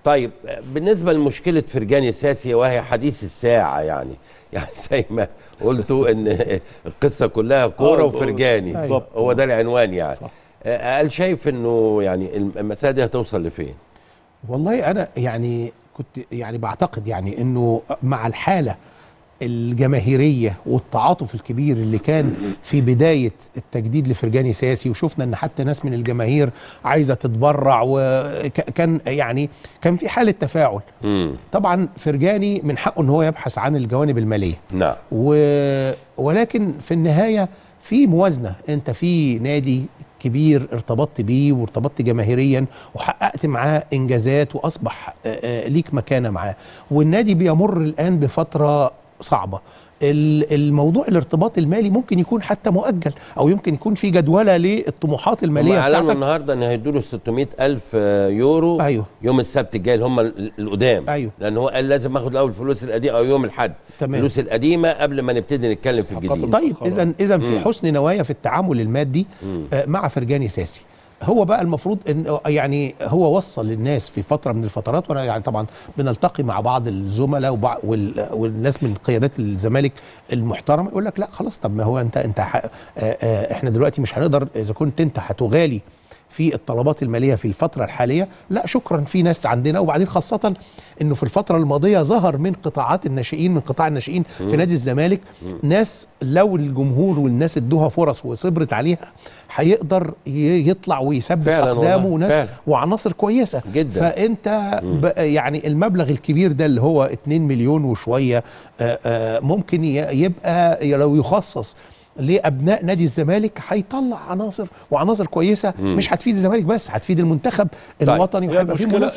طيب بالنسبه لمشكله فرجاني ساسي وهي حديث الساعه يعني يعني زي ما قلتوا ان القصه كلها كوره آه، وفرجاني بالظبط. هو ده العنوان يعني صح. آه، هل شايف انه يعني المساله دي هتوصل لفين؟ والله انا يعني كنت يعني بعتقد يعني انه مع الحاله الجماهيريه والتعاطف الكبير اللي كان في بدايه التجديد لفرجاني ساسي وشفنا ان حتى ناس من الجماهير عايزه تتبرع وكان يعني كان في حاله تفاعل امم طبعا فرجاني من حقه ان هو يبحث عن الجوانب الماليه نعم و... ولكن في النهايه في موازنه انت في نادي كبير ارتبطت بيه وارتبطت جماهيريا وحققت معاه انجازات واصبح آه، آه، ليك مكانه معاه والنادي بيمر الان بفتره صعبه ال- الموضوع الارتباط المالي ممكن يكون حتى مؤجل او يمكن يكون في جدوله للطموحات هم الماليه اعلنوا بتاعتك النهارده ان هيدوا له 600 الف يورو ايوه يوم السبت الجاي اللي هم ال- القدام ايوه لان هو قال لازم اخد الاول الفلوس القديمه او يوم الاحد تمام. الفلوس القديمه قبل ما نبتدي نتكلم في فقط الجديد طيب خلاص. اذا اذا في مم. حسن نوايا في التعامل المادي مم. آه، مع فرجاني ساسي هو بقى المفروض ان يعني هو وصل للناس في فتره من الفترات وانا يعني طبعا بنلتقي مع بعض الزملاء وبع- وال- والناس من قيادات الزمالك المحترمه يقول لك لا خلاص طب ما هو انت انت ح- آه، آه، احنا دلوقتي مش هنقدر اذا كنت انت هتغالي في الطلبات الماليه في الفتره الحاليه لا شكرا في ناس عندنا وبعدين خاصه انه في الفتره الماضيه ظهر من قطاعات الناشئين من قطاع الناشئين في نادي الزمالك ناس لو الجمهور والناس ادوها فرص وصبرت عليها هيقدر ي- يطلع ويثبت فعلاً اقدامه والله، وناس فعلاً. وعناصر كويسه جداً. فانت ب- يعني المبلغ الكبير ده اللي هو 2 مليون وشويه آه، آه، ممكن ي- يبقى لو يخصص لابناء نادي الزمالك هيطلع عناصر وعناصر كويسه مش هتفيد الزمالك بس هتفيد المنتخب الوطني هي وهيبقى فيه المشكله منافسه